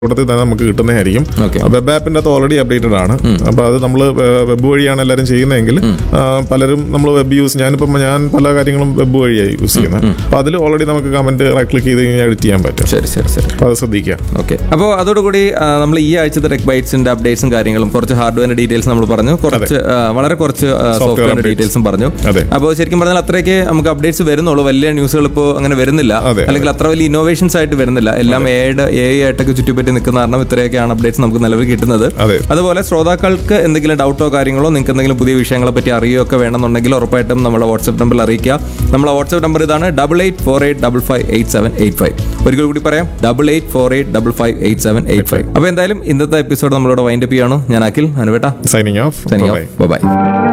കൂട്ടത്തിൽ തന്നെ നമുക്ക് കിട്ടുന്നതായിരിക്കും Okay. വെബ് ആപ്പിന്റെ അത് ഓൾറെഡി അപ്ഡേറ്റഡ് ആണ് അപ്പൊ അത് നമ്മൾ വെബ് വഴിയാണ് എല്ലാവരും ചെയ്യുന്നതെങ്കിൽ ആ, പലരും നമ്മൾ വെബ് യൂസ് ഞാനിപ്പം ഞാൻ പല കാര്യങ്ങളും വെബ് വഴിയായി യൂസ് ചെയ്യുന്നത് അപ്പൊ അതിൽ ഓൾറെഡി നമുക്ക് കമന്റ് റൈറ്റ് ക്ലിക്ക് ചെയ്ത് കഴിഞ്ഞാൽ എഡിറ്റ് ചെയ്യാൻ പറ്റും ശരി ശരി ശരി അപ്പൊ അത് ശ്രദ്ധിക്കുക ഓക്കെ അപ്പോൾ അതോടുകൂടി നമ്മൾ ഈ ആഴ്ചത്തെ ടെക് ബൈറ്റ്സിന്റെ അപ്ഡേറ്റ്സും കാര്യങ്ങളും കുറച്ച് ഹാർഡ്വെയറിന്റെ ഡീറ്റെയിൽസ് നമ്മൾ പറഞ്ഞു കുറച്ച് ആ, വളരെ കുറച്ച് സോഫ്റ്റ്വെയറിന്റെ updates. ഡീറ്റെയിൽസും പറഞ്ഞു അതെ. അപ്പോൾ ശരിക്കും പറഞ്ഞാൽ അത്രയ്ക്ക് നമുക്ക് അപ്ഡേറ്റ്സ് വരുന്നുള്ളൂ വലിയ ന്യൂസുകൾ ഇപ്പോൾ അങ്ങനെ വരുന്നില്ല അതെ, അല്ലെങ്കിൽ അത്ര വലിയ ഇന്നോവേഷൻസ് ആയിട്ട് വരുന്നില്ല എല്ലാം ഏഡ് എ ആയിട്ടൊക്കെ ചുറ്റിപ്പറ്റി നിൽക്കുന്ന കാരണം ഇത്രയൊക്കെയാണ് അപ്ഡേറ്റ്സ് നമുക്ക് നിലവിൽ കിട്ടുന്നത് അതെ. അതുപോലെ ശ്രോതാക്കൾക്ക് എന്തെങ്കിലും ഡൗട്ടോ കാര്യങ്ങളോ നിങ്ങൾക്ക് എന്തെങ്കിലും പുതിയ വിഷയങ്ങളെ പറ്റി അറിയുകയോ ഒക്കെ വേണമെന്നുണ്ടെങ്കിൽ ഉറപ്പായിട്ടും നമ്മുടെ വാട്സ്ആപ്പ് നമ്പറിൽ അറിയിക്കുക നമ്മുടെ വാട്സ്ആപ്പ് നമ്പർ ഇതാണ് double eight four eight double five eight seven eight five ഒരിക്കൽ കൂടി പറയാം double eight four eight double five eight seven eight five അപ്പോൾ എന്തായാലും ഇന്നത്തെ എപ്പിസോഡ് നമ്മളോട് വൈൻഡപ്പ് ചെയ്യണോ ഞാൻ അഖിൽ അനുവേട്ട സൈനിങ് ഓഫ് ബൈ ബൈ